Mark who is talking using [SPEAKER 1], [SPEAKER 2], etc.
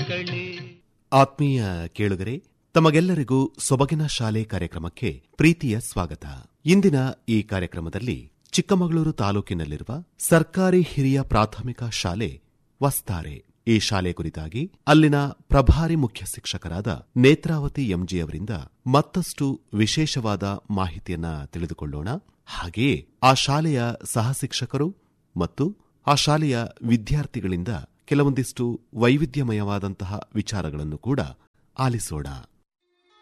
[SPEAKER 1] ಕಣೆ
[SPEAKER 2] ಆತ್ಮೀಯ ಕೇಳುಗರೆ ತಮಗೆಲ್ಲರಿಗೂ ಸೊಬಗಿನ ಶಾಲೆ ಕಾರ್ಯಕ್ರಮಕ್ಕೆ ಪ್ರೀತಿಯ ಸ್ವಾಗತ ಇಂದಿನ ಈ ಕಾರ್ಯಕ್ರಮದಲ್ಲಿ ಚಿಕ್ಕಮಗಳೂರು ತಾಲೂಕಿನಲ್ಲಿರುವ ಸರ್ಕಾರಿ ಹಿರಿಯ ಪ್ರಾಥಮಿಕ ಶಾಲೆ ವಸ್ತಾರೆ ಈ ಶಾಲೆ ಕುರಿತಾಗಿ ಅಲ್ಲಿನ ಪ್ರಭಾರಿ ಮುಖ್ಯ ಶಿಕ್ಷಕರಾದ ನೇತ್ರಾವತಿ ಎಂಜಿ ಅವರಿಂದ ಮತ್ತಷ್ಟು ವಿಶೇಷವಾದ ಮಾಹಿತಿಯನ್ನ ತಿಳಿದುಕೊಳ್ಳೋಣ ಹಾಗೆಯೇ ಆ ಶಾಲೆಯ ಸಹ ಶಿಕ್ಷಕರು ಮತ್ತು ಆ ಶಾಲೆಯ ವಿದ್ಯಾರ್ಥಿಗಳಿಂದ ಕೆಲವೊಂದಿಷ್ಟು ವೈವಿಧ್ಯಮಯವಾದಂತಹ ವಿಚಾರಗಳನ್ನು ಕೂಡ ಆಲಿಸೋಣ